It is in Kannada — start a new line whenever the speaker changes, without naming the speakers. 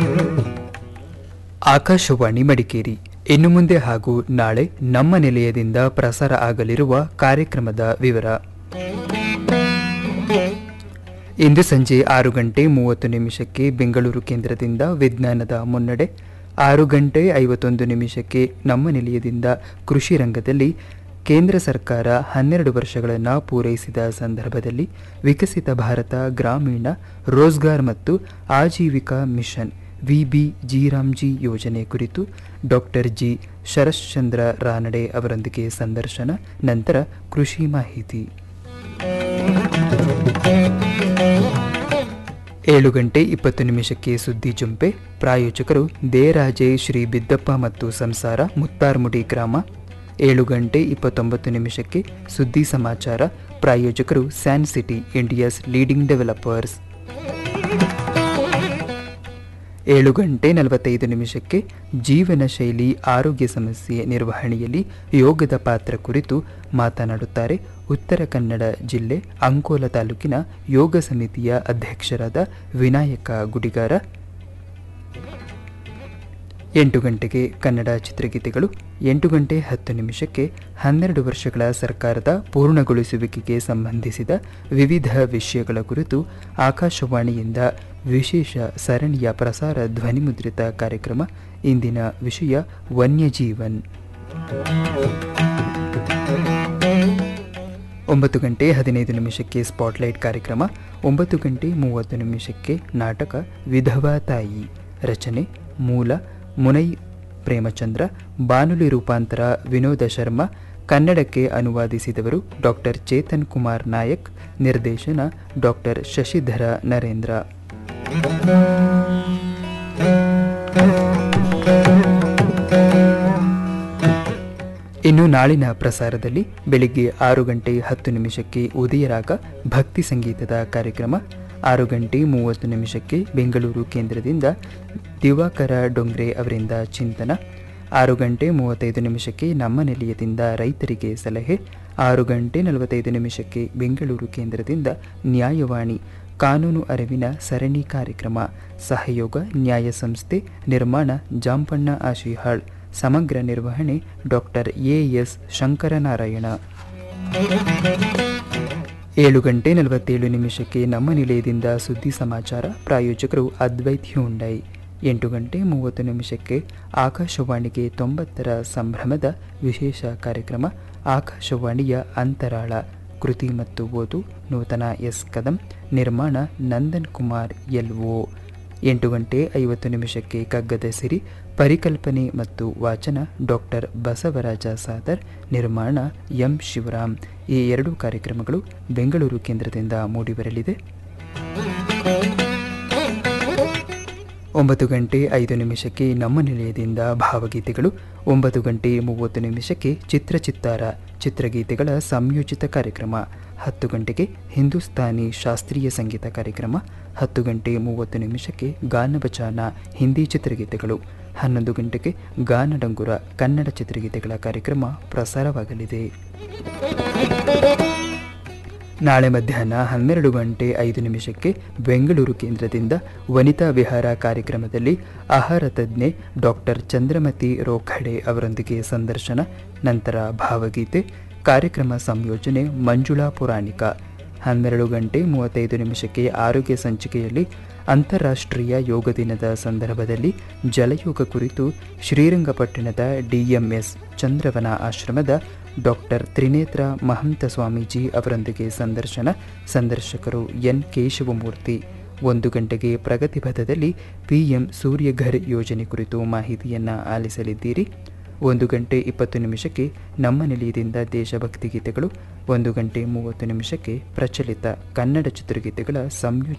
ಆಕಾಶವಾಣಿ ಮಡಿಕೇರಿ ಇನ್ನು ಮುಂದೆ ಹಾಗೂ ನಾಳೆ ನಮ್ಮ ನಿಲಯದಿಂದ ಪ್ರಸಾರ ಆಗಲಿರುವ ಕಾರ್ಯಕ್ರಮದ ವಿವರ ಇಂದು ಸಂಜೆ ಆರು ಗಂಟೆ ಮೂವತ್ತು ನಿಮಿಷಕ್ಕೆ ಬೆಂಗಳೂರು ಕೇಂದ್ರದಿಂದ ವಿಜ್ಞಾನದ ಮುನ್ನಡೆ ಆರು ಗಂಟೆ ಐವತ್ತೊಂದು ನಿಮಿಷಕ್ಕೆ ನಮ್ಮ ನಿಲಯದಿಂದ ಕೃಷಿ ರಂಗದಲ್ಲಿ ಕೇಂದ್ರ ಸರ್ಕಾರ ಹನ್ನೆರಡು ವರ್ಷಗಳನ್ನು ಪೂರೈಸಿದ ಸಂದರ್ಭದಲ್ಲಿ ವಿಕಸಿತ ಭಾರತ ಗ್ರಾಮೀಣ ರೋಜ್ಗಾರ್ ಮತ್ತು ಆಜೀವಿಕಾ ಮಿಷನ್ ವಿಬಿ ಜಿರಾಮ್ಜಿ ಯೋಜನೆ ಕುರಿತು ಡಾಕ್ಟರ್ ಜಿ ಶರಶ್ಚಂದ್ರ ರಾನಡೆ ಅವರೊಂದಿಗೆ ಸಂದರ್ಶನ ನಂತರ ಕೃಷಿ ಮಾಹಿತಿ ಏಳು ಗಂಟೆ ಇಪ್ಪತ್ತು ನಿಮಿಷಕ್ಕೆ ಸುದ್ದಿ ಜುಂಪೆ ಪ್ರಾಯೋಜಕರು ದೇರಾಜೆ ಶ್ರೀ ಬಿದ್ದಪ್ಪ ಮತ್ತು ಸಂಸಾರ ಮುತ್ತಾರ್ಮುಡಿ ಗ್ರಾಮ ಏಳು ಗಂಟೆ ಇಪ್ಪತ್ತೊಂಬತ್ತು ನಿಮಿಷಕ್ಕೆ ಸುದ್ದಿ ಸಮಾಚಾರ ಪ್ರಾಯೋಜಕರು San City India's leading developers ಏಳು ಗಂಟೆ ನಲವತ್ತೈದು ನಿಮಿಷಕ್ಕೆ ಜೀವನ ಶೈಲಿ ಆರೋಗ್ಯ ಸಮಸ್ಯೆ ನಿರ್ವಹಣೆಯಲ್ಲಿ ಯೋಗದ ಪಾತ್ರ ಕುರಿತು ಮಾತನಾಡುತ್ತಾರೆ ಉತ್ತರ ಕನ್ನಡ ಜಿಲ್ಲೆ ಅಂಕೋಲ ತಾಲೂಕಿನ ಯೋಗ ಸಮಿತಿಯ ಅಧ್ಯಕ್ಷರಾದ ವಿನಾಯಕ ಗುಡಿಗಾರ ಎಂಟು ಗಂಟೆಗೆ ಕನ್ನಡ ಚಿತ್ರಗೀತೆಗಳು ಎಂಟು ಗಂಟೆ ಹತ್ತು ನಿಮಿಷಕ್ಕೆ ಹನ್ನೆರಡು ವರ್ಷಗಳ ಸರ್ಕಾರದ ಪೂರ್ಣಗೊಳಿಸುವಿಕೆಗೆ ಸಂಬಂಧಿಸಿದ ವಿವಿಧ ವಿಷಯಗಳ ಕುರಿತು ಆಕಾಶವಾಣಿಯಿಂದ ವಿಶೇಷ ಸರಣಿಯ ಪ್ರಸಾರ ಧ್ವನಿಮುದ್ರಿತ ಕಾರ್ಯಕ್ರಮ ಇಂದಿನ ವಿಷಯ ವನ್ಯಜೀವನ್ ಒಂಬತ್ತು ಗಂಟೆ ಹದಿನೈದು ನಿಮಿಷಕ್ಕೆ ಸ್ಪಾಟ್ಲೈಟ್ ಕಾರ್ಯಕ್ರಮ ಒಂಬತ್ತು ಗಂಟೆ ಮೂವತ್ತು ನಿಮಿಷಕ್ಕೆ ನಾಟಕ ವಿಧವಾ ತಾಯಿ ರಚನೆ ಮೂಲ ಮುನೈ ಪ್ರೇಮಚಂದ್ರ ಬಾನುಲಿ ರೂಪಾಂತರ ವಿನೋದ ಶರ್ಮಾ ಕನ್ನಡಕ್ಕೆ ಅನುವಾದಿಸಿದವರು ಡಾಕ್ಟರ್ ಚೇತನ್ ಕುಮಾರ್ ನಾಯಕ್ ನಿರ್ದೇಶನ ಡಾಕ್ಟರ್ ಶಶಿಧರ ನರೇಂದ್ರ ಇನ್ನು ನಾಳಿನ ಪ್ರಸಾರದಲ್ಲಿ ಬೆಳಿಗ್ಗೆ ಆರು ಗಂಟೆ ಹತ್ತು ನಿಮಿಷಕ್ಕೆ ಉದಯರಾಗ ಭಕ್ತಿ ಸಂಗೀತದ ಕಾರ್ಯಕ್ರಮ ಆರು ಗಂಟೆ ಮೂವತ್ತು ನಿಮಿಷಕ್ಕೆ ಬೆಂಗಳೂರು ಕೇಂದ್ರದಿಂದ ದಿವಾಕರ ಡೊಂಗ್ರೆ ಅವರಿಂದ ಚಿಂತನ ಆರು ಗಂಟೆ ಮೂವತ್ತೈದು ನಿಮಿಷಕ್ಕೆ ನಮ್ಮ ನಿಲಯದಿಂದ ರೈತರಿಗೆ ಸಲಹೆ ಆರು ಗಂಟೆ ನಲವತ್ತೈದು ನಿಮಿಷಕ್ಕೆ ಬೆಂಗಳೂರು ಕೇಂದ್ರದಿಂದ ನ್ಯಾಯವಾಣಿ ಕಾನೂನು ಅರಿವಿನ ಸರಣಿ ಕಾರ್ಯಕ್ರಮ ಸಹಯೋಗ ನ್ಯಾಯ ಸಂಸ್ಥೆ ನಿರ್ಮಾಣ ಜಾಂಪಣ್ಣ ಆಶಿಹಾಳ್ ಸಮಗ್ರ ನಿರ್ವಹಣೆ ಡಾಕ್ಟರ್ ಎ ಎಸ್ ಶಂಕರನಾರಾಯಣ ಏಳು ಗಂಟೆ ನಲವತ್ತೇಳು ನಿಮಿಷಕ್ಕೆ ನಮ್ಮ ನಿಲಯದಿಂದ ಸುದ್ದಿ ಸಮಾಚಾರ ಪ್ರಾಯೋಜಕರು ಅದ್ವೈತ್ ಹ್ಯುಂಡೈ ಎಂಟು ಗಂಟೆ ಮೂವತ್ತು ನಿಮಿಷಕ್ಕೆ ಆಕಾಶವಾಣಿಗೆ ತೊಂಬತ್ತರ ಸಂಭ್ರಮದ ವಿಶೇಷ ಕಾರ್ಯಕ್ರಮ ಆಕಾಶವಾಣಿಯ ಅಂತರಾಳ ಕೃತಿ ಮತ್ತು ಓದು ನೂತನ ಎಸ್ ಕದಂ ನಿರ್ಮಾಣ ನಂದನ್ ಕುಮಾರ್ ಎಲ್ ಒ ಎಂಟು ಗಂಟೆ ಐವತ್ತು ನಿಮಿಷಕ್ಕೆ ಕಗ್ಗದ ಸಿರಿ ಪರಿಕಲ್ಪನೆ ಮತ್ತು ವಾಚನ ಡಾಕ್ಟರ್ ಬಸವರಾಜ ಸಾದರ್ ನಿರ್ಮಾಣ ಎಂ ಶಿವರಾಮ್ ಈ ಎರಡೂ ಕಾರ್ಯಕ್ರಮಗಳು ಬೆಂಗಳೂರು ಕೇಂದ್ರದಿಂದ ಮೂಡಿಬರಲಿದೆ ಒಂಬತ್ತು ಗಂಟೆ ಐದು ನಿಮಿಷಕ್ಕೆ ನಮ್ಮ ನಿಲಯದಿಂದ ಭಾವಗೀತೆಗಳು ಒಂಬತ್ತು ಗಂಟೆ ಮೂವತ್ತು ನಿಮಿಷಕ್ಕೆ ಚಿತ್ರಚಿತ್ತಾರ ಚಿತ್ರಗೀತೆಗಳ ಸಂಯೋಜಿತ ಕಾರ್ಯಕ್ರಮ ಹತ್ತು ಗಂಟೆಗೆ ಹಿಂದೂಸ್ತಾನಿ ಶಾಸ್ತ್ರೀಯ ಸಂಗೀತ ಕಾರ್ಯಕ್ರಮ ಹತ್ತು ಗಂಟೆ ಮೂವತ್ತು ನಿಮಿಷಕ್ಕೆ ಗಾನ ಬಚಾನ ಹಿಂದಿ ಚಿತ್ರಗೀತೆಗಳು ಹನ್ನೊಂದು ಗಂಟೆಗೆ ಗಾನಡಂಗುರ ಕನ್ನಡ ಚಿತ್ರಗೀತೆಗಳ ಕಾರ್ಯಕ್ರಮ ಪ್ರಸಾರವಾಗಲಿದೆ ನಾಳೆ ಮಧ್ಯಾಹ್ನ ಹನ್ನೆರಡು ಗಂಟೆ ಐದು ನಿಮಿಷಕ್ಕೆ ಬೆಂಗಳೂರು ಕೇಂದ್ರದಿಂದ ವನಿತಾ ವಿಹಾರ ಕಾರ್ಯಕ್ರಮದಲ್ಲಿ ಆಹಾರ ತಜ್ಞೆ ಡಾಕ್ಟರ್ ಚಂದ್ರಮತಿ ರೋಖಡೆ ಅವರೊಂದಿಗೆ ಸಂದರ್ಶನ ನಂತರ ಭಾವಗೀತೆ ಕಾರ್ಯಕ್ರಮ ಸಂಯೋಜನೆ ಮಂಜುಳಾ ಪುರಾಣಿಕ ಹನ್ನೆರಡು ಗಂಟೆ ಮೂವತ್ತೈದು ನಿಮಿಷಕ್ಕೆ ಆರೋಗ್ಯ ಸಂಚಿಕೆಯಲ್ಲಿ ಅಂತಾರಾಷ್ಟ್ರೀಯ ಯೋಗ ದಿನದ ಸಂದರ್ಭದಲ್ಲಿ ಜಲಯೋಗ ಕುರಿತು ಶ್ರೀರಂಗಪಟ್ಟಣದ ಡಿಎಂಎಸ್ ಚಂದ್ರವನ ಆಶ್ರಮದ ಡಾಕ್ಟರ್ ತ್ರಿನೇತ್ರ ಮಹಂತ ಸ್ವಾಮೀಜಿ ಅವರೊಂದಿಗೆ ಸಂದರ್ಶನ ಸಂದರ್ಶಕರು ಎನ್ ಕೇಶವಮೂರ್ತಿ ಒಂದು ಗಂಟೆಗೆ ಪ್ರಗತಿಪಥದಲ್ಲಿ ಪಿಎಂ ಸೂರ್ಯಘರ್ ಯೋಜನೆ ಕುರಿತು ಮಾಹಿತಿಯನ್ನು ಆಲಿಸಲಿದ್ದೀರಿ ಒಂದು ಗಂಟೆ ಇಪ್ಪತ್ತು ನಿಮಿಷಕ್ಕೆ ನಮ್ಮ ನಿಲಯದಿಂದ ದೇಶಭಕ್ತಿ ಗೀತೆಗಳು ಒಂದು ಗಂಟೆ ಮೂವತ್ತು ನಿಮಿಷಕ್ಕೆ ಪ್ರಚಲಿತ ಕನ್ನಡ ಚಿತ್ರಗೀತೆಗಳ ಸಂಯೋಜನೆ